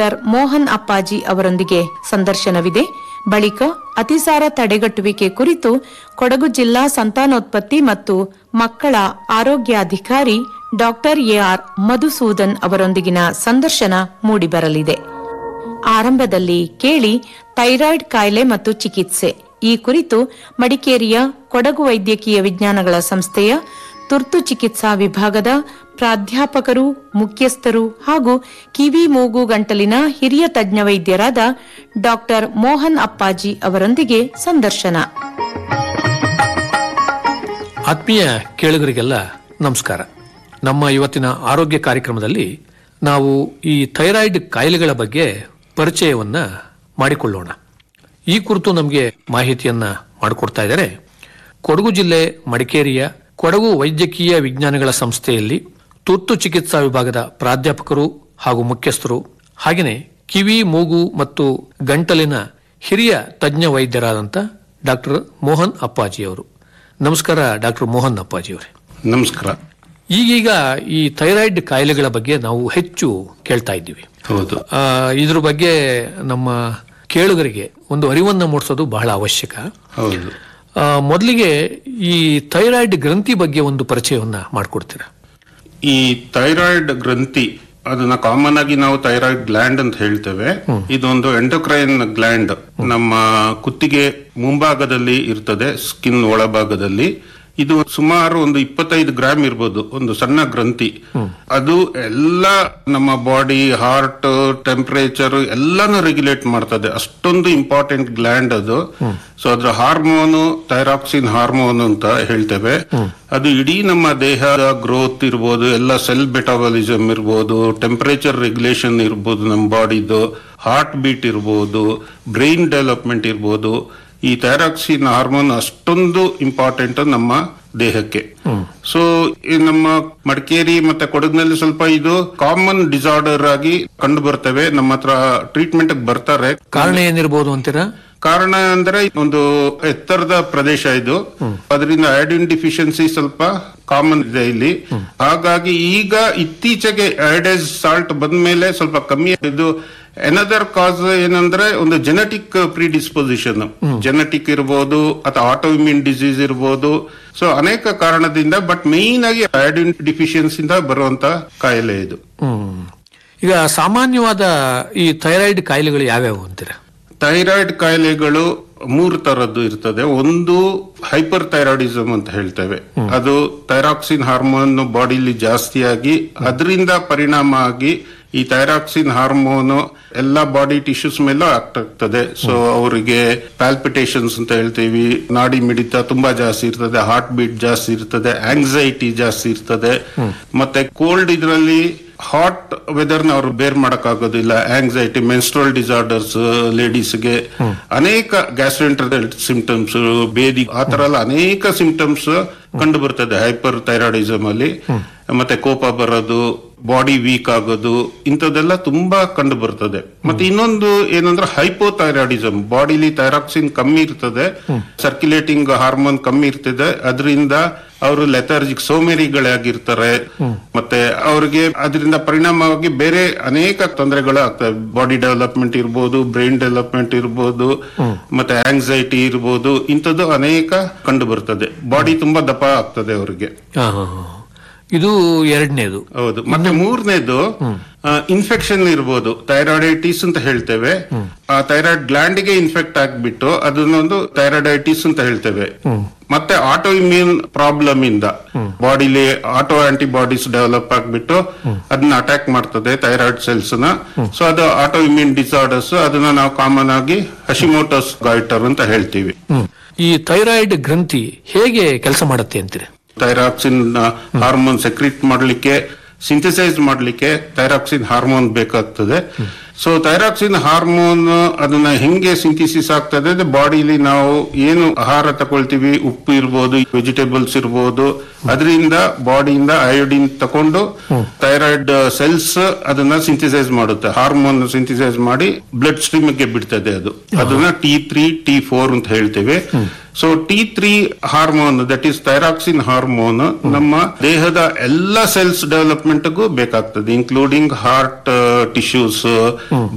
Doctor Mohan ಅಪ್ಪಾಜಿ ಅವರೊಂದಿಗೆ ಸಂದರ್ಶನವಿದೆ ಬಳಿಕ ಅತಿಸಾರ ತಡೆಗಟ್ಟುವಿಕೆ ಕುರಿತು ಕೊಡಗು ಜಿಲ್ಲಾ ಸಂತಾನೋತ್ಪತ್ತಿ ಮತ್ತು ಮಕ್ಕಳ ಆರೋಗ್ಯಾಧಿಕಾರಿ ಡಾಕ್ಟರ್ ಎಆರ್ ಮಧುಸೂದನ್ ಅವರೊಂದಿಗಿನ ಸಂದರ್ಶನ ಮೂಡಿಬರಲಿದೆ ಆರಂಭದಲ್ಲಿ ಕೇಳಿ ಥೈರಾಯ್ಡ್ ಕಾಯಿಲೆ ಮತ್ತು ಚಿಕಿತ್ಸೆ ಈ ಕುರಿತು ಮಡಿಕೇರಿಯ ಕೊಡಗು ವೈದ್ಯಕೀಯ ವಿಜ್ಞಾನಗಳ ಸಂಸ್ಥೆಯ ತುರ್ತು ಚಿಕಿತ್ಸಾ ವಿಭಾಗದ ಪ್ರಾಧ್ಯಾಪಕರು ಮುಖ್ಯಸ್ಥರು ಹಾಗೂ ಕಿವಿ ಮೂಗು ಗಂಟಲಿನ ಹಿರಿಯ ತಜ್ಞ ವೈದ್ಯರಾದ ಡಾಕ್ಟರ್ ಮೋಹನ್ ಅಪ್ಪಾಜಿ ಅವರೊಂದಿಗೆ ಸಂದರ್ಶನ ಆತ್ಮೀಯ ಕೇಳುಗರಿಗೆಲ್ಲ ನಮಸ್ಕಾರ ನಮ್ಮ ಇವತ್ತಿನ ಆರೋಗ್ಯ ಕಾರ್ಯಕ್ರಮದಲ್ಲಿ ನಾವು ಈ ಥೈರಾಯ್ಡ್ ಕಾಯಿಲೆಗಳ ಬಗ್ಗೆ ಪರಿಚಯವನ್ನ ಮಾಡಿಕೊಳ್ಳೋಣ ಈ ಕುರಿತು ನಮಗೆ ಮಾಹಿತಿಯನ್ನ ಮಾಡಿಕೊಡ್ತಾ ಇದ್ದಾರೆ ಕೊಡಗು ಜಿಲ್ಲೆ ಮಡಿಕೇರಿಯ ಕೊಡಗು ವೈದ್ಯಕೀಯ ವಿಜ್ಞಾನಗಳ ಸಂಸ್ಥೆಯಲ್ಲಿ ತುರ್ತು ಚಿಕಿತ್ಸಾ ವಿಭಾಗದ ಪ್ರಾಧ್ಯಾಪಕರು ಹಾಗೂ ಮುಖ್ಯಸ್ಥರು ಹಾಗೆಯೇ ಕಿವಿ ಮೂಗು ಮತ್ತು ಗಂಟಲಿನ ಹಿರಿಯ ತಜ್ಞ ವೈದ್ಯರಾದಂಥ ಡಾಕ್ಟರ್ ಮೋಹನ್ ಅಪ್ಪಾಜಿ ಅವರು ನಮಸ್ಕಾರ ಡಾಕ್ಟರ್ ಮೋಹನ್ ಅಪ್ಪಾಜಿ ಅವರೇ ನಮಸ್ಕಾರ ಈಗೀಗ ಈ ಥೈರಾಯ್ಡ್ ಕಾಯಿಲೆಗಳ ಬಗ್ಗೆ ನಾವು ಹೆಚ್ಚು ಕೇಳ್ತಾ ಇದ್ದೀವಿ ಹೌದು ಆ, ಇದ್ರ ಬಗ್ಗೆ ನಮ್ಮ ಕೇಳುಗರಿಗೆ ಒಂದು ಅರಿವನ್ನು ಮೂಡಿಸೋದು ಬಹಳ ಅವಶ್ಯಕ ಹೌದು ಆ, ಮೊದಲಿಗೆ ಈ ಥೈರಾಯ್ಡ್ ಗ್ರಂಥಿ ಬಗ್ಗೆ ಒಂದು ಪರಿಚಯವನ್ನ ಮಾಡಿಕೊಡ್ತೀರಾ ಈ ಥೈರಾಯ್ಡ್ ಗ್ರಂಥಿ ಅದನ್ನ ಕಾಮನ್ ಆಗಿ ನಾವು ಥೈರಾಯ್ಡ್ ಗ್ಲ್ಯಾಂಡ್ ಅಂತ ಹೇಳ್ತೇವೆ ಇದೊಂದು ಎಂಡೋಕ್ರೈನ್ ಗ್ಲ್ಯಾಂಡ್ ನಮ್ಮ ಕುತ್ತಿಗೆ ಮುಂಭಾಗದಲ್ಲಿ ಇರ್ತದೆ ಸ್ಕಿನ್ ಒಳಭಾಗದಲ್ಲಿ ಇದು ಸುಮಾರು ಒಂದು ಇಪ್ಪತ್ತೈದು ಗ್ರಾಮ್ ಇರ್ಬೋದು ಒಂದು ಸಣ್ಣ ಗ್ರಂಥಿ ಅದು ಎಲ್ಲ ನಮ್ಮ ಬಾಡಿ ಹಾರ್ಟ್ ಟೆಂಪರೇಚರ್ ಎಲ್ಲಾನು ರೆಗ್ಯುಲೇಟ್ ಮಾಡ್ತದೆ ಅಷ್ಟೊಂದು ಇಂಪಾರ್ಟೆಂಟ್ ಗ್ಲ್ಯಾಂಡ್ ಅದು ಸೊ ಅದ್ರ ಹಾರ್ಮೋನು ಥೈರಾಕ್ಸಿನ್ ಹಾರ್ಮೋನ್ ಅಂತ ಹೇಳ್ತೇವೆ ಅದು ಇಡೀ ನಮ್ಮ ದೇಹದ ಗ್ರೋತ್ ಇರ್ಬೋದು ಎಲ್ಲ ಸೆಲ್ ಬೆಟಾಬಲಿಸಮ್ ಇರ್ಬೋದು ಟೆಂಪರೇಚರ್ ರೆಗ್ಯುಲೇಷನ್ ಇರ್ಬೋದು ನಮ್ಮ ಬಾಡಿದು ಹಾರ್ಟ್ ಬೀಟ್ ಇರ್ಬೋದು ಬ್ರೈನ್ ಡೆವಲಪ್ಮೆಂಟ್ ಇರ್ಬೋದು ಈ ಥೈರಾಕ್ಸಿನ್ ಹಾರ್ಮೋನ್ ಅಷ್ಟೊಂದು ಇಂಪಾರ್ಟೆಂಟ್ ನಮ್ಮ ದೇಹಕ್ಕೆ ಸೊ ನಮ್ಮ ಮಡಿಕೇರಿ ಮತ್ತೆ ಕೊಡಗಿನಲ್ಲಿ ಸ್ವಲ್ಪ ಇದು ಕಾಮನ್ ಡಿಸಾರ್ಡರ್ ಆಗಿ ಕಂಡು ಬರ್ತವೆ ನಮ್ಮ ಹತ್ರ ಟ್ರೀಟ್ಮೆಂಟ್ ಬರ್ತಾರೆ ಕಾರಣ ಏನಿರ್ಬೋದು ಅಂತೀರಾ ಕಾರಣ ಅಂದ್ರೆ ಒಂದು ಎತ್ತರದ ಪ್ರದೇಶ ಇದು ಅದರಿಂದ ಐಡಿನ್ ಡಿಫಿಷಿಯನ್ಸಿ ಸ್ವಲ್ಪ ಕಾಮನ್ ಇದೆ ಇಲ್ಲಿ ಹಾಗಾಗಿ ಈಗ ಇತ್ತೀಚೆಗೆ ಐಡೈಸ್ ಸಾಲ್ಟ್ ಬಂದ್ಮೇಲೆ ಸ್ವಲ್ಪ ಕಮ್ಮಿ ಇದು ಎನದರ್ ಕಾಸ್ ಏನಂದ್ರೆ ಒಂದು ಜೆನೆಟಿಕ್ ಪ್ರಿಡಿಸ್ಪೊಸಿಷನ್ ಜೆನೆಟಿಕ್ ಇರ್ಬೋದು ಅಥವಾ ಆಟೋ ಇಮ್ಯೂನ್ ಡಿಸೀಸ್ ಇರ್ಬೋದು ಸೊ ಅನೇಕ ಕಾರಣದಿಂದ ಬಟ್ ಮೇನ್ ಆಗಿ ಐಡಿನ್ ಡಿಫಿಷಿಯನ್ಸಿಂದ ಬರುವಂತ ಕಾಯಿಲೆ ಇದು ಹ್ಮ್ ಈಗ ಸಾಮಾನ್ಯವಾದ ಈ ಥೈರಾಯ್ಡ್ ಕಾಯಿಲೆಗಳು ಯಾವ್ಯಾವು ಅಂತೀರಾ ಥೈರಾಯ್ಡ್ ಕಾಯಿಲೆಗಳು ಮೂರು ತರದ್ದು ಇರ್ತದೆ ಒಂದು ಹೈಪರ್ ಥೈರಾಯ್ಡಿಸಮ್ ಅಂತ ಹೇಳ್ತೇವೆ ಅದು ಥೈರಾಕ್ಸಿನ್ ಹಾರ್ಮೋನ್ ಬಾಡಿಲಿ ಜಾಸ್ತಿಯಾಗಿ ಅದರಿಂದ ಪರಿಣಾಮ ಆಗಿ ಈ ಥೈರಾಕ್ಸಿನ್ ಹಾರ್ಮೋನ್ ಎಲ್ಲ ಬಾಡಿ ಟಿಶ್ಯೂಸ್ ಮೇಲೂ ಆಗ್ತದೆ ಸೊ ಅವರಿಗೆ ಪ್ಯಾಲ್ಪಿಟೇಷನ್ಸ್ ಅಂತ ಹೇಳ್ತೀವಿ ನಾಡಿ ಮಿಡಿತ ತುಂಬಾ ಜಾಸ್ತಿ ಇರ್ತದೆ ಹಾರ್ಟ್ ಬೀಟ್ ಜಾಸ್ತಿ ಇರ್ತದೆ ಆಂಗ್ಸೈಟಿ ಜಾಸ್ತಿ ಇರ್ತದೆ ಮತ್ತೆ ಕೋಲ್ಡ್ ಇದರಲ್ಲಿ ಹಾಟ್ ವೆದರ್ ನ ಅವರು ಬೇರ್ ಮಾಡಕ್ ಆಗೋದಿಲ್ಲ ಆಂಗ್ಸೈಟಿ ಮೆನ್ಸ್ಟ್ರಲ್ ಡಿಸಾರ್ಡರ್ಸ್ ಲೇಡೀಸ್ಗೆ ಅನೇಕ ಗ್ಯಾಸ್ಟ್ರೆಂಟರ್ ಸಿಂಪ್ಟಮ್ಸ್ ಬೇದಿ ಆ ತರ ಎಲ್ಲ ಅನೇಕ ಸಿಂಪ್ಟಮ್ಸ್ ಕಂಡು ಬರ್ತದೆ ಹೈಪರ್ ಥೈರಾಯ್ಡಿಸಮ್ ಅಲ್ಲಿ ಮತ್ತೆ ಕೋಪ ಬರೋದು ಬಾಡಿ ವೀಕ್ ಆಗೋದು ಇಂಥದ್ದೆಲ್ಲ ತುಂಬಾ ಕಂಡು ಬರ್ತದೆ ಮತ್ತೆ ಇನ್ನೊಂದು ಏನಂದ್ರೆ ಹೈಪೋಥೈರಾಯ್ಡಿಸಮ್ ಬಾಡಿಲಿ ಥೈರಾಕ್ಸಿನ್ ಕಮ್ಮಿ ಇರ್ತದೆ ಸರ್ಕ್ಯುಲೇಟಿಂಗ್ ಹಾರ್ಮೋನ್ ಕಮ್ಮಿ ಇರ್ತದೆ ಅದರಿಂದ ಅವರು ಲೆಥರ್ಜಿಕ್ ಸೋಮೇರಿಗಳಾಗಿರ್ತಾರೆ ಮತ್ತೆ ಅವರಿಗೆ ಅದರಿಂದ ಪರಿಣಾಮವಾಗಿ ಬೇರೆ ಅನೇಕ ತೊಂದರೆಗಳು ಆಗ್ತವೆ ಬಾಡಿ ಡೆವಲಪ್ಮೆಂಟ್ ಇರ್ಬೋದು ಬ್ರೈನ್ ಡೆವಲಪ್ಮೆಂಟ್ ಇರ್ಬೋದು ಮತ್ತೆ ಆಂಗ್ಸೈಟಿ ಇರ್ಬೋದು ಇಂಥದ್ದು ಅನೇಕ ಕಂಡು ಬರ್ತದೆ ಬಾಡಿ ತುಂಬಾ ದಪ್ಪ ಆಗ್ತದೆ ಅವರಿಗೆ ಹಾ, ಹಾ, ಹಾ. ಇದು ಎರಡನೇದು ಹೌದು ಮತ್ತೆ ಮೂರನೇದು ಇನ್ಫೆಕ್ಷನ್ ಇರ್ಬೋದು ಥೈರಾಯ್ಡೈಟಿಸ್ ಅಂತ ಹೇಳ್ತೇವೆ ಆ ಥೈರಾಯ್ಡ್ ಗ್ಲ್ಯಾಂಡ್ ಗೆ ಇನ್ಫೆಕ್ಟ್ ಆಗ್ಬಿಟ್ಟು ಅದನ್ನೊಂದು ಥೈರಾಯ್ಡೈಟಿಸ್ ಅಂತ ಹೇಳ್ತೇವೆ ಮತ್ತೆ ಆಟೋ ಇಮ್ಯೂನ್ ಪ್ರಾಬ್ಲಮ್ ಇಂದ ಬಾಡಿಲಿ ಆಟೋ ಆಂಟಿಬಾಡೀಸ್ ಡೆವಲಪ್ ಆಗ್ಬಿಟ್ಟು ಅದನ್ನ ಅಟ್ಯಾಕ್ ಮಾಡ್ತದೆ ಥೈರಾಯ್ಡ್ ಸೆಲ್ಸ್ ನ ಸೊ ಅದು ಆಟೋ ಇಮ್ಯೂನ್ ಡಿಸಾರ್ಡರ್ಸ್ ಅದನ್ನ ನಾವು ಕಾಮನ್ ಆಗಿ ಹಶಿಮೋಟೋಸ್ ಗಾಯ್ಟರ್ ಅಂತ ಹೇಳ್ತೀವಿ ಹ್ಮ್. ಈ ಥೈರಾಯ್ಡ್ ಗ್ರಂಥಿ ಹೇಗೆ ಕೆಲಸ ಮಾಡುತ್ತೆ ಅಂತೀರಿ ಥೈರಾಕ್ಸಿನ್ ಹಾರ್ಮೋನ್ ಸೆಕ್ರಿಟ್ ಮಾಡಲಿಕ್ಕೆ ಸಿಂಥಸೈಸ್ ಮಾಡಲಿಕ್ಕೆ ಥೈರಾಕ್ಸಿನ್ ಹಾರ್ಮೋನ್ ಬೇಕಾಗ್ತದೆ ಸೊ ಥೈರಾಕ್ಸಿನ್ ಹಾರ್ಮೋನ್ ಅದನ್ನ ಹೆಂಗೆ ಸಿಂಥಿಸಿಸ್ ಆಗ್ತದೆ ಅಂದ್ರೆ ಬಾಡಿಲಿ ನಾವು ಏನು ಆಹಾರ ತಗೊಳ್ತೀವಿ ಉಪ್ಪು ಇರ್ಬೋದು ವೆಜಿಟೇಬಲ್ಸ್ ಇರ್ಬೋದು ಅದರಿಂದ ಬಾಡಿಯಿಂದ ಅಯೋಡಿನ್ ತಕೊಂಡು ಥೈರಾಯ್ಡ್ ಸೆಲ್ಸ್ ಅದನ್ನ ಸಿಂಥಸೈಸ್ ಮಾಡುತ್ತೆ ಹಾರ್ಮೋನ್ ಸಿಂಥಸೈಸ್ ಮಾಡಿ ಬ್ಲಡ್ ಸ್ಟ್ರೀಮ್ ಗೆ ಬಿಡ್ತದೆ ಅದು ಅದನ್ನ ಟಿ ತ್ರೀ ಟಿ ಫೋರ್ ಅಂತ ಹೇಳ್ತೇವೆ so T three hormone that is thyroxine hormone ನಮ್ಮ ದೇಹದ ಎಲ್ಲ ಸೆಲ್ಸ್ ಡೆವಲಪ್ಮೆಂಟ್ಗೂ ಬೇಕಾಗ್ತದೆ ಇನ್ಕ್ಲೂಡಿಂಗ್ ಹಾರ್ಟ್ ಟಿಶ್ಯೂಸ್